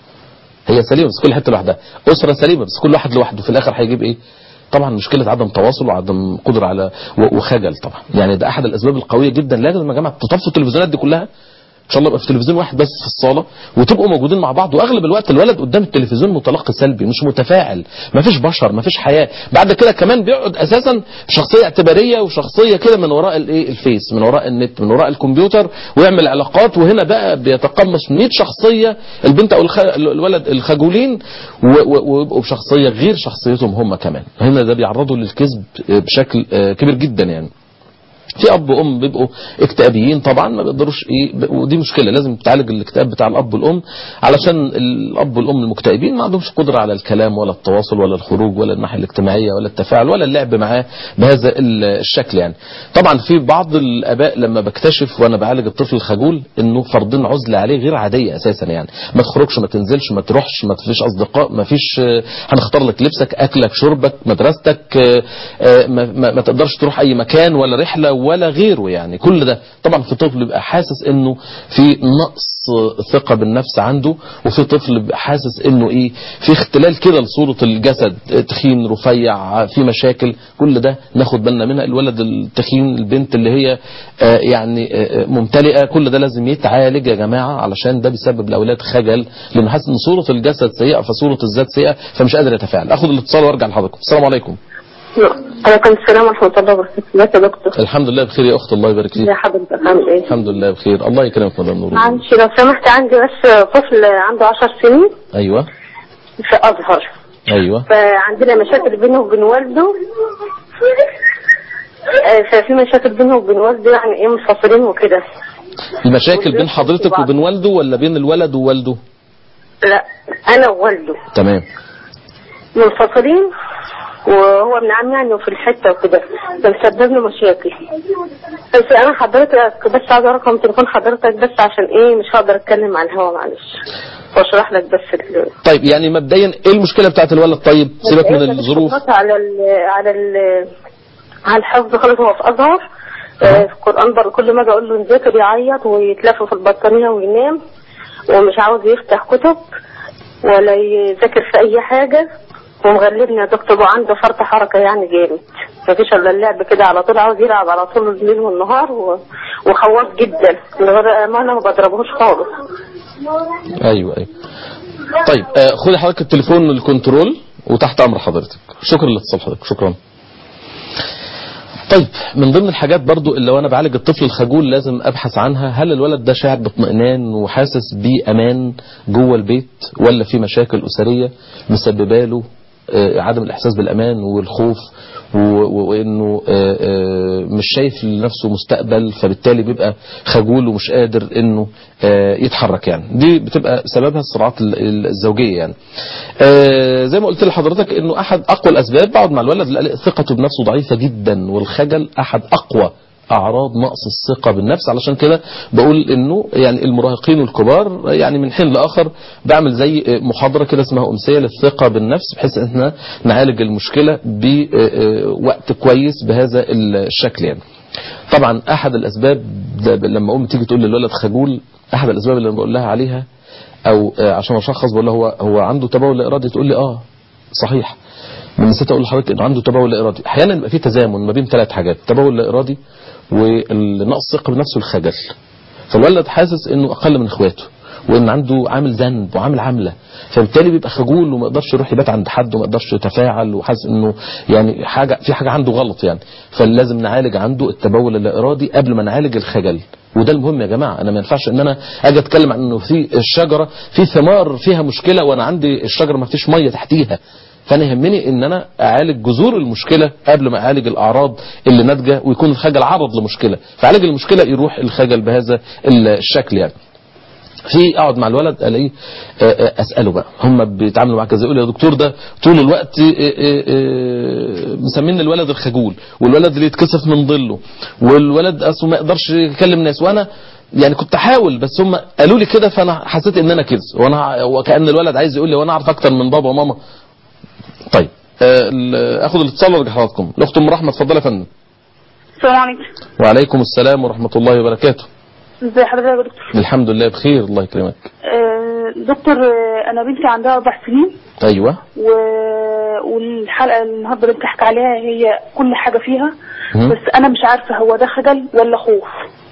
هي سليمه بس كل حته لوحدها اسره سليمه بس كل واحد لوحده في الاخر هيجيب ايه طبعا مشكله عدم تواصل وعدم قدره على و- وخجل طبعا يعني ده احد الاسباب القويه جدا لازم يا جماعه تطفوا التلفزيونات دي كلها ان شاء الله يبقى في تلفزيون واحد بس في الصاله وتبقوا موجودين مع بعض واغلب الوقت الولد قدام التلفزيون متلقي سلبي مش متفاعل ما فيش بشر ما فيش حياه بعد كده كمان بيقعد اساسا شخصيه اعتباريه وشخصيه كده من وراء الايه الفيس من وراء النت من وراء الكمبيوتر ويعمل علاقات وهنا بقى بيتقمص 100 شخصيه البنت او الخ... الولد الخجولين و- و- ويبقوا بشخصيه غير شخصيتهم هم كمان هنا ده بيعرضوا للكذب بشكل آه، كبير جدا يعني في اب وام بيبقوا اكتئابيين طبعا ما بيقدروش ايه ب- ودي مشكله لازم تعالج الاكتئاب بتاع الاب والام علشان الاب والام المكتئبين ما عندهمش قدره على الكلام ولا التواصل ولا الخروج ولا الناحيه الاجتماعيه ولا التفاعل ولا اللعب معاه بهذا ال- الشكل يعني طبعا في بعض الاباء لما بكتشف وانا بعالج الطفل الخجول انه فرضين عزله عليه غير عاديه اساسا يعني ما تخرجش ما تنزلش ما تروحش ما فيش اصدقاء ما فيش آه، هنختار لك لبسك اكلك شربك مدرستك آه، آه، ما, ما, ما تقدرش تروح اي مكان ولا رحله ولا غيره يعني كل ده طبعا في طفل بيبقى حاسس انه في نقص ثقه بالنفس عنده وفي طفل بيبقى حاسس انه ايه في اختلال كده لصوره الجسد تخين رفيع في مشاكل كل ده ناخد بالنا منها الولد التخين البنت اللي هي آه، يعني آه، ممتلئه كل ده لازم يتعالج يا جماعه علشان ده بيسبب لاولاد خجل لانه حاسس ان صوره الجسد سيئه فصوره الذات سيئه فمش قادر يتفاعل اخد الاتصال وارجع لحضراتكم السلام عليكم عليكم السلام ورحمة الله وبركاته ازيك يا دكتور الحمد لله بخير يا اخت الله يبارك فيك يا حضرتك عامل ايه الحمد لله بخير الله يكرمك مدام نور معلش لو سمحت عندي بس طفل عنده عشر سنين ايوه في أزهر ايوه فعندنا مشاكل بينه وبين والده آه، ففي مشاكل بينه وبين والده يعني ايه منفصلين وكده المشاكل بين حضرتك وبين والده ولا بين الولد ووالده لا انا ووالده تمام منفصلين وهو ابن عمي يعني وفي الحته وكده فمسبب له مشاكل بس انا حضرتك بس عايزه رقم تليفون حضرتك بس عشان ايه مش هقدر اتكلم على الهوا معلش واشرح لك بس ال- طيب يعني مبدئيا ايه المشكله بتاعت الولد طيب سيبك من مبدئياً الظروف مفيش على ال على ال على الحفظ خالص هو في ازهر آه، في القران برضه كل ما اجي اقول له نذاكر يعيط ويتلف في البطانيه وينام ومش عاوز يفتح كتب ولا يذاكر في اي حاجه ومغلبني يا دكتور وعنده فرط حركه يعني جامد مفيش الا اللعب كده على طول عاوز يلعب على طول الليل والنهار و... وخواف جدا من غير امانه ما بضربهوش خالص ايوه ايوه طيب آه خدي حضرتك التليفون الكنترول وتحت امر حضرتك شكرا لاتصال حضرتك شكرا طيب من ضمن الحاجات برضو اللي وانا بعالج الطفل الخجول لازم ابحث عنها هل الولد ده شاعر باطمئنان وحاسس بامان جوه البيت ولا في مشاكل اسريه مسببه له آه، عدم الاحساس بالامان والخوف و- و- وانه آه، آه، مش شايف لنفسه مستقبل فبالتالي بيبقى خجول ومش قادر انه آه، يتحرك يعني دي بتبقى سببها الصراعات ال- ال- الزوجيه يعني آه، زي ما قلت لحضرتك انه احد اقوى الاسباب بقعد مع الولد اللي ثقته بنفسه ضعيفه جدا والخجل احد اقوى اعراض نقص الثقه بالنفس علشان كده بقول انه يعني المراهقين والكبار يعني من حين لاخر بعمل زي محاضره كده اسمها امسيه للثقه بالنفس بحيث ان احنا نعالج المشكله بوقت كويس بهذا الشكل يعني طبعا احد الاسباب ده ب- لما ام تيجي تقول للولد خجول احد الاسباب اللي أنا بقول لها عليها او آه، عشان اشخص بقول لها هو هو عنده تبول لا ارادي تقول لي اه صحيح من نسيت اقول لحضرتك انه عنده تبول لا ارادي احيانا يبقى في تزامن ما بين ثلاث حاجات تبول لا ارادي والنقص ثقه بنفسه الخجل فالولد حاسس انه اقل من اخواته وان عنده عامل ذنب وعامل عامله فبالتالي بيبقى خجول وما يقدرش يروح يبات عند حد وما يقدرش يتفاعل وحاسس انه يعني حاجه في حاجه عنده غلط يعني فلازم نعالج عنده التبول اللا ارادي قبل ما نعالج الخجل وده المهم يا جماعه انا ما ينفعش ان انا اجي اتكلم عن انه في الشجره في ثمار فيها مشكله وانا عندي الشجره ما فيش ميه تحتيها فانا يهمني ان انا اعالج جذور المشكله قبل ما اعالج الاعراض اللي ناتجه ويكون الخجل عرض لمشكله فعالج المشكله يروح الخجل بهذا الشكل يعني في اقعد مع الولد الاقيه آه، آه، اساله بقى هم بيتعاملوا معاك ازاي يقول لي يا دكتور ده طول الوقت آه، آه، آه، مسمين الولد الخجول والولد اللي يتكسف من ظله والولد اصله ما يقدرش يكلم ناس وانا يعني كنت احاول بس هم قالوا لي كده فانا حسيت ان انا كده وانا وكان الولد عايز يقول لي وانا اعرف اكتر من بابا وماما طيب آه، ال- اخد الاتصال وارجع لحضراتكم الاخت ام رحمه اتفضلي يا فندم السلام عليكم وعليكم السلام ورحمه الله وبركاته ازي حضرتك يا دكتور الحمد لله بخير الله يكرمك آه، دكتور آه، انا بنتي عندها اربع سنين ايوه و... والحلقه النهارده اللي بتحكي عليها هي كل حاجه فيها مم. بس انا مش عارفه هو ده خجل ولا خوف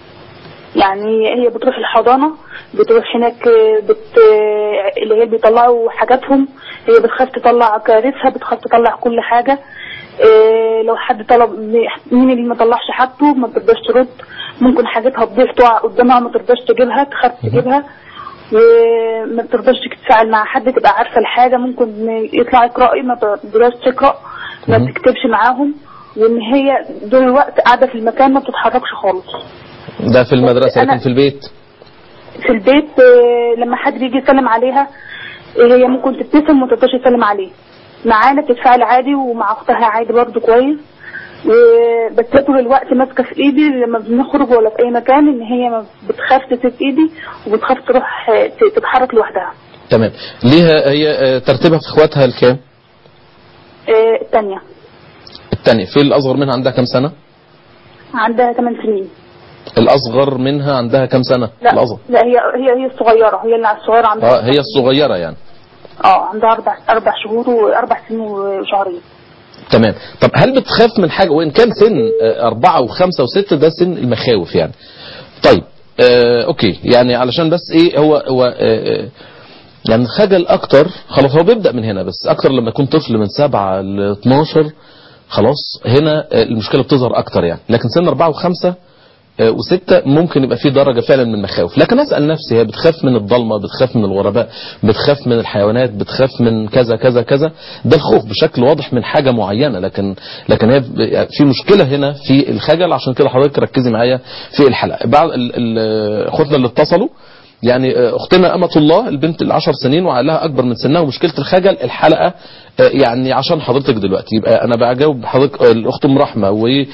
يعني هي بتروح الحضانه بتروح هناك آه، بت آه، اللي هي بيطلعوا حاجاتهم هي بتخاف تطلع كارثها بتخاف تطلع كل حاجه آه، لو حد طلب مين اللي ما طلعش حاجته ما بترضاش ترد ممكن حاجتها تضيع تقع قدامها ما ترضاش تجيبها تخاف تجيبها وما بترضاش تتفاعل مع حد تبقى عارفه الحاجه ممكن يطلع يقرأي ما بتقدرش تقرا ما مم. بتكتبش معاهم وان هي طول الوقت قاعده في المكان ما بتتحركش خالص ده في المدرسه أنا- لكن في البيت في البيت آه، لما حد يجي يسلم عليها آه، هي ممكن تبتسم وما تقدرش تسلم عليه معانا بتتفاعل عادي ومع اختها عادي برضه كويس بس هي طول الوقت ماسكه في ايدي لما بنخرج ولا في اي مكان ان هي ما بتخاف تسيب ايدي وبتخاف تروح آه، ت- تتحرك لوحدها تمام ليها هي آه، ترتيبها في اخواتها الكام آه، الثانيه الثانيه في الاصغر منها عندها كام سنه عندها 8 سنين الاصغر منها عندها كام سنه لا الاصغر لا هي هي هي الصغيره هي اللي الصغيره عندها اه هي الصغيره يعني اه عندها اربع اربع شهور واربع سنين وشهرين تمام طب هل بتخاف من حاجه وان كان سن آه، أربعة وخمسة وستة ده سن المخاوف يعني طيب آه اوكي يعني علشان بس ايه هو هو آه آه، يعني الخجل اكتر خلاص هو بيبدا من هنا بس اكتر لما يكون طفل من سبعة ل 12 خلاص هنا آه، المشكله بتظهر اكتر يعني لكن سن أربعة وخمسة آه، وستة ممكن يبقى في درجة فعلا من المخاوف لكن أسأل نفسي هي بتخاف من الضلمة بتخاف من الغرباء بتخاف من الحيوانات بتخاف من كذا كذا كذا ده الخوف بشكل واضح من حاجة معينة لكن لكن هي ب- في مشكلة هنا في الخجل عشان كده حضرتك ركزي معايا في الحلقة بعض ال- ال- اخواتنا اللي اتصلوا يعني آه، اختنا امة الله البنت العشر سنين وعلها اكبر من سنها ومشكلة الخجل الحلقة آه، يعني عشان حضرتك دلوقتي يبقى انا بجاوب حضرتك آه، الاخت ام رحمة و آه،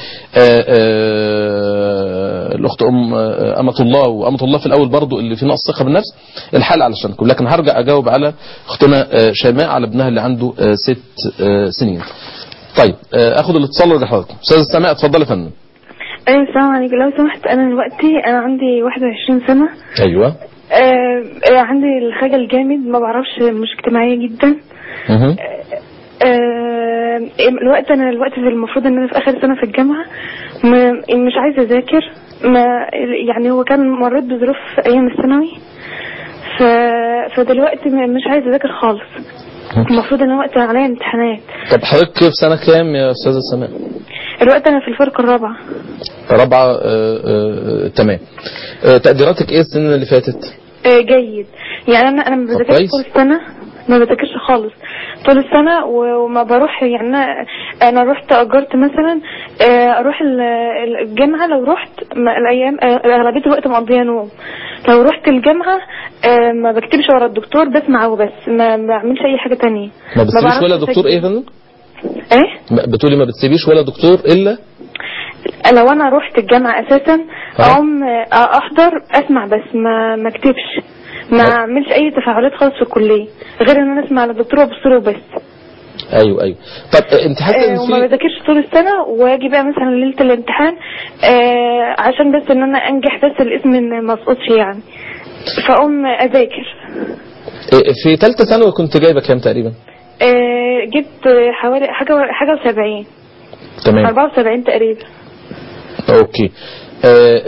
آه، الاخت ام آه، امة الله وامة الله في الاول برضو اللي في نقص ثقة بالنفس الحلقة علشانكم لكن هرجع اجاوب على اختنا آه، شيماء على ابنها اللي عنده آه، ست آه، سنين طيب آه، اخد الاتصال وارجع لحضراتكم استاذ سماء اتفضلي يا فندم ايوه السلام عليكم لو سمحت انا دلوقتي انا عندي 21 سنة ايوه آه آه، عندي الخجل جامد ما بعرفش مش اجتماعية جدا مهم. آه الوقت انا الوقت في المفروض ان انا في اخر سنة في الجامعة ما مش عايزة اذاكر ما يعني هو كان مريت بظروف في ايام الثانوي ف فدلوقتي ما- مش عايزة اذاكر خالص المفروض ان وقت عليا امتحانات طب حضرتك في سنة كام يا استاذة سماء الوقت انا في الفرقة الرابعة رابعة آه، آه، تمام آه، تقديراتك ايه السنة اللي فاتت آه، جيد يعني انا انا ما طب بذاكرش كويس. طول السنه ما بذاكرش خالص طول السنه و- وما بروح يعني انا انا رحت اجرت مثلا آه، اروح ال- ال- الجامعه لو رحت ما- الايام آه، اغلبيه الوقت مقضيه نوم لو رحت الجامعه آه، ما بكتبش ورا الدكتور بسمع وبس ما ما بعملش اي حاجه تانية ما بتسيبيش بعرفش ولا دكتور ايه يا أسجل. فندم ايه ما- بتقولي ما بتسيبيش ولا دكتور الا لو انا رحت الجامعه اساسا آه. اقوم آه، احضر اسمع بس ما ما اكتبش ما آه. اعملش اي تفاعلات خالص في الكليه غير ان انا اسمع للدكتور وابص له بس ايوه ايوه طب آه، انت حاسه آه ان وما في بذاكرش طول السنة واجي بقى مثلا ليلة الامتحان آه عشان بس ان انا انجح بس الاسم ما اسقطش يعني فاقوم اذاكر آه، في ثالثه ثانوي كنت جايبه كام تقريبا آه جبت حوالي حاجة حاجة وسبعين تمام أربعة وسبعين تقريبا اوكي آه،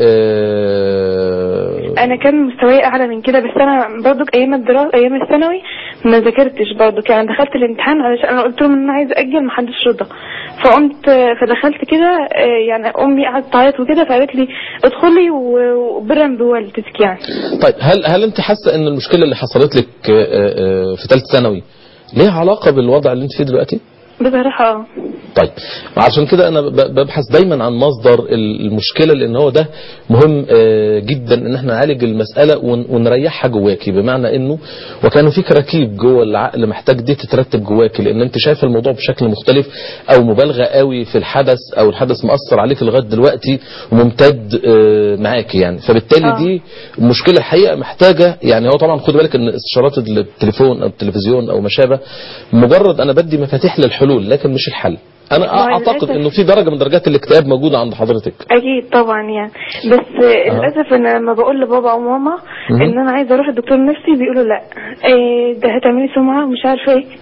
آه، انا كان مستواي اعلى من كده بس انا برضو ايام الدراسه ايام الثانوي ما ذاكرتش برضو يعني دخلت الامتحان علشان انا قلت لهم ان انا عايزه اجل ما حدش رضى فقمت فدخلت كده آه، يعني امي قعدت تعيط وكده فقالت لي ادخلي و- وبرا بوالدتك يعني طيب هل هل انت حاسه ان المشكله اللي حصلت لك آه، آه، في ثالثه ثانوي ليها علاقه بالوضع اللي انت فيه دلوقتي بصراحه اه طيب عشان كده انا ب- ببحث دايما عن مصدر المشكله لان هو ده مهم آه، جدا ان احنا نعالج المساله ون- ونريحها جواكي بمعنى انه وكانوا في كراكيب جوه العقل محتاج دي تترتب جواكي لان انت شايف الموضوع بشكل مختلف او مبالغه قوي في الحدث او الحدث مأثر عليك لغايه دلوقتي وممتد آه، معاكي يعني فبالتالي آه. دي مشكله الحقيقه محتاجه يعني هو طبعا خد بالك ان استشارات التليفون او التلفزيون او ما شابه مجرد انا بدي مفاتيح للحلول لكن مش الحل انا هو اعتقد للأسف- انه في درجه من درجات الاكتئاب موجوده عند حضرتك اكيد طبعا يعني بس آه. للاسف ان لما بقول لبابا وماما مهم. ان انا عايزه اروح الدكتور نفسي بيقولوا لا إيه ده هتعملي سمعه ومش عارفه ايه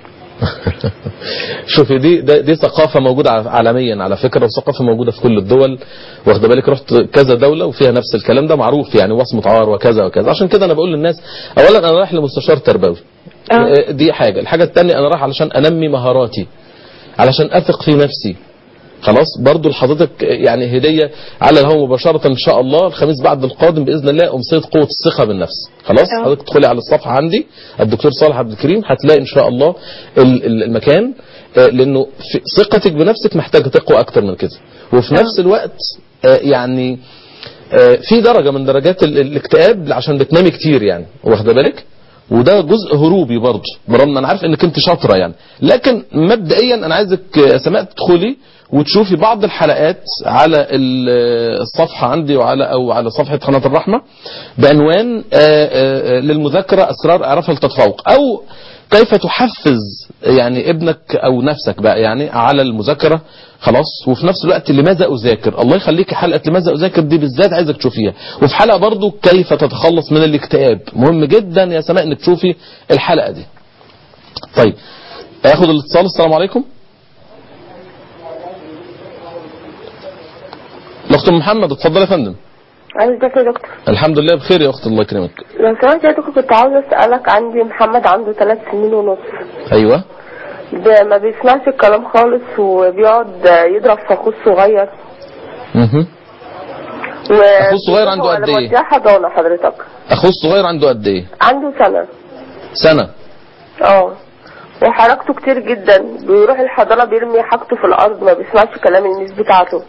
شوفي دي ده دي ثقافه موجوده ع- عالميا على فكره وثقافه موجوده في كل الدول واخده بالك رحت كذا دوله وفيها نفس الكلام ده معروف يعني وصمه عار وكذا وكذا عشان كده انا بقول للناس اولا انا رايح لمستشار تربوي آه. آه، دي حاجه الحاجه الثانيه انا رايح علشان انمي مهاراتي علشان اثق في نفسي خلاص برضو لحضرتك يعني هدية على الهواء مباشرة إن شاء الله الخميس بعد القادم بإذن الله أمسية قوة الثقة بالنفس خلاص أه. حضرتك تدخلي على الصفحة عندي الدكتور صالح عبد الكريم هتلاقي إن شاء الله ال- ال- المكان آه، لأنه في ثقتك بنفسك محتاجة تقوى أكتر من كده وفي أه. نفس الوقت آه، يعني آه، في درجة من درجات ال- الاكتئاب عشان بتنامي كتير يعني واخده بالك وده جزء هروبي برضه برغم ان انا عارف انك انت شاطره يعني لكن مبدئيا انا عايزك آه، سماء تدخلي وتشوفي بعض الحلقات على ال- الصفحه عندي وعلى او على صفحه قناه الرحمه بعنوان آه، آه، آه، للمذاكره اسرار اعرفها للتفوق او كيف تحفز يعني ابنك او نفسك بقى يعني على المذاكره خلاص وفي نفس الوقت لماذا اذاكر الله يخليك حلقه لماذا اذاكر دي بالذات عايزك تشوفيها وفي حلقه برضو كيف تتخلص من الاكتئاب مهم جدا يا سماء انك تشوفي الحلقه دي طيب اخد الاتصال السلام عليكم الاخت أم محمد اتفضل يا فندم ازيك يا دكتور الحمد لله بخير يا اخت الله يكرمك لو سمحت يا دكتور كنت عاوزة اسألك عندي محمد عنده ثلاث سنين ونص ايوه ده ما بيسمعش الكلام خالص وبيقعد يضرب في اخوه الصغير مهم. و... أخوه الصغير عنده قد إيه؟ انا موديه حضانة حضرتك اخوه الصغير عنده قد ايه عنده سنة سنه اه وحركته كتير جدا بيروح الحضانة بيرمي حاجته في الأرض ما بيسمعش كلام الميس بتاعته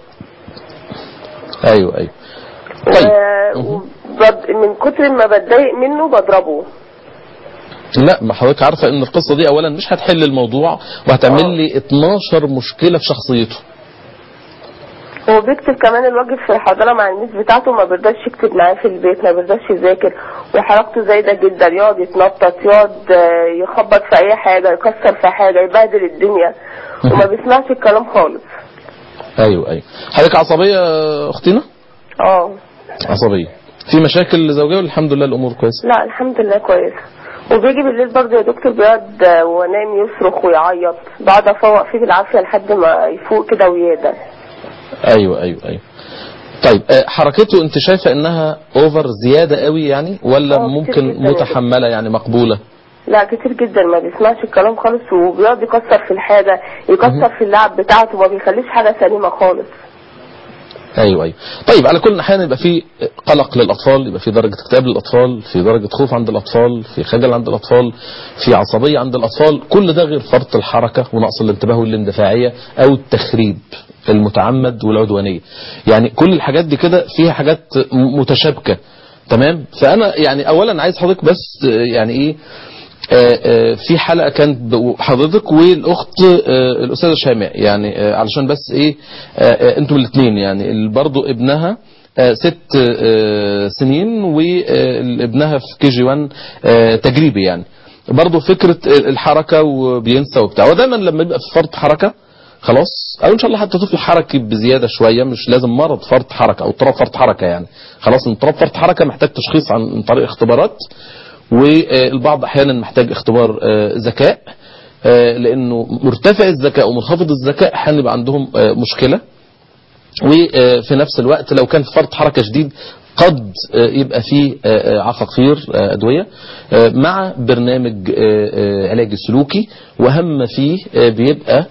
ايوه ايوه طيب و... وبد... من كتر ما بتضايق منه بضربه لا ما حضرتك عارفه ان القصه دي اولا مش هتحل الموضوع وهتعمل لي 12 مشكله في شخصيته هو بيكتب كمان الواجب في الحضانة مع الميس بتاعته ما بيرضاش يكتب معاه في البيت ما بيرضاش يذاكر وحركته زايدة جدا يقعد يتنطط يقعد آه، يخبط في أي حاجة يكسر في حاجة يبهدل الدنيا وما بيسمعش الكلام خالص ايوه ايوه حضرتك عصبيه يا اختنا اه عصبيه في مشاكل زوجيه ولا الحمد لله الامور كويسه لا الحمد لله كويسة وبيجي بالليل برضه يا دكتور بيقعد آه، ونام يصرخ ويعيط بقعد افوق فيه بالعافية لحد ما يفوق كده ويهدى ايوه ايوه ايوه طيب آه، حركته انت شايفه انها اوفر زياده قوي يعني ولا آه، كتير ممكن جداً يا متحمله يعني مقبوله لا كتير جدا ما بيسمعش الكلام خالص وبيقعد يكسر في الحاجة يكسر في اللعب بتاعته ما بيخليش حاجة سليمة خالص ايوه ايوه طيب على كل الاحيان يبقى في قلق للاطفال يبقى في درجه اكتئاب للاطفال في درجه خوف عند الاطفال في خجل عند الاطفال في عصبيه عند الاطفال كل ده غير فرط الحركه ونقص الانتباه والاندفاعيه او التخريب المتعمد والعدوانيه يعني كل الحاجات دي كده فيها حاجات م- متشابكه تمام فانا يعني اولا عايز حضرتك بس آه، يعني ايه آه، آه، في حلقه كانت ب- حضرتك والاخت آه، الاستاذه شيماء يعني آه، علشان بس ايه آه، آه، انتوا الاثنين يعني برضه ابنها آه، ست آه، سنين وابنها في كي جي 1 آه، تجريبي يعني برضه فكره الحركه وبينسى وبتاع ودايما لما يبقى في فرط حركه خلاص او ان شاء الله حتى طفل حركي بزياده شويه مش لازم مرض فرط حركه او اضطراب فرط حركه يعني خلاص اضطراب فرط حركه محتاج تشخيص عن طريق اختبارات والبعض احيانا محتاج اختبار آه، ذكاء آه، لانه مرتفع الذكاء ومنخفض الذكاء احيانا يبقى عندهم آه، مشكله وفي نفس الوقت لو كان في فرط حركه شديد قد آه، يبقى فيه آه، آه، عقاقير آه، ادويه آه، مع برنامج آه، آه، علاجي سلوكي واهم فيه آه، بيبقى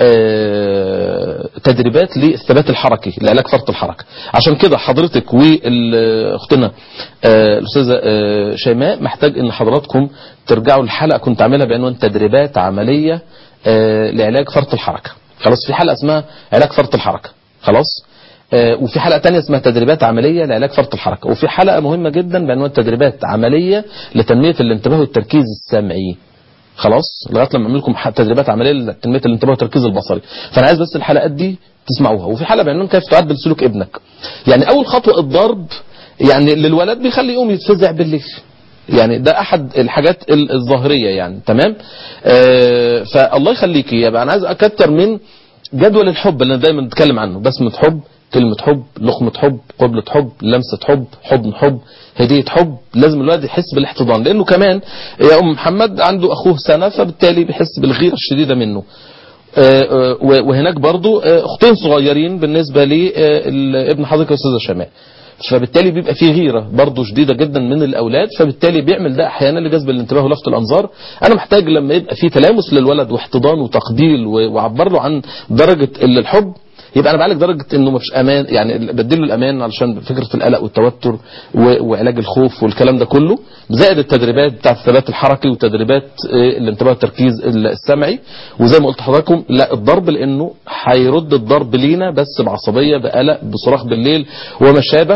آه، تدريبات للثبات الحركي لعلاج فرط الحركه عشان كده حضرتك واختنا الاستاذه آه، شيماء محتاج ان حضراتكم ترجعوا للحلقه كنت عاملها بعنوان تدريبات عمليه آه، لعلاج فرط الحركه خلاص في حلقه اسمها علاج فرط الحركه خلاص آه، وفي حلقه تانية اسمها تدريبات عمليه لعلاج فرط الحركه وفي حلقه مهمه جدا بعنوان تدريبات عمليه لتنميه الانتباه والتركيز السمعي خلاص لغايه لما اعمل لكم ح- تدريبات عمليه لتنميه الانتباه والتركيز البصري فانا عايز بس الحلقات دي تسمعوها وفي حلقه بعنوان كيف تعدل سلوك ابنك يعني اول خطوه الضرب يعني للولد بيخليه يقوم يتفزع بالليل يعني ده احد الحاجات ال- الظاهريه يعني تمام آه فالله يخليكي يبقى انا عايز اكتر من جدول الحب اللي انا دايما بتكلم عنه بسمه حب كلمة حب لقمة حب قبلة حب لمسة حب حضن حب هدية حب لازم الولد يحس بالاحتضان لأنه كمان يا أم محمد عنده أخوه سنة فبالتالي بيحس بالغيرة الشديدة منه آه، آه، وهناك برضو آه، أختين صغيرين بالنسبة لابن حضرتك يا أستاذة شماء فبالتالي بيبقى فيه غيرة برضو شديدة جدا من الأولاد فبالتالي بيعمل ده أحيانا لجذب الانتباه ولفت الأنظار أنا محتاج لما يبقى فيه تلامس للولد واحتضان وتقبيل و- وعبر له عن درجة ال- الحب يبقى انا بعالج درجه انه مفيش امان يعني بديله الامان علشان فكره القلق والتوتر و- وعلاج الخوف والكلام ده كله زائد التدريبات بتاعه الثبات الحركي وتدريبات آه، الانتباه والتركيز السمعي وزي ما قلت لحضراتكم لا الضرب لانه هيرد الضرب لينا بس بعصبيه بقلق بصراخ بالليل وما شابه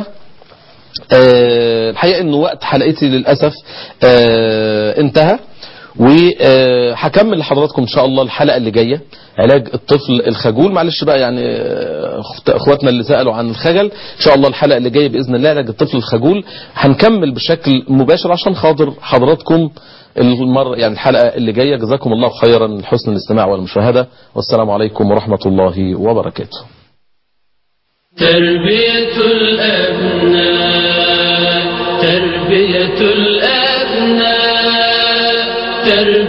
آه، الحقيقه انه وقت حلقتي للاسف آه، انتهى وهكمل لحضراتكم ان شاء الله الحلقه اللي جايه علاج الطفل الخجول معلش بقى يعني آه، أخت- اخواتنا اللي سالوا عن الخجل ان شاء الله الحلقه اللي جايه باذن الله علاج الطفل الخجول هنكمل بشكل مباشر عشان خاطر حضراتكم المره يعني الحلقه اللي جايه جزاكم الله خيرا من حسن الاستماع والمشاهده والسلام عليكم ورحمه الله وبركاته تربية الأبناء تربية الأبناء تربية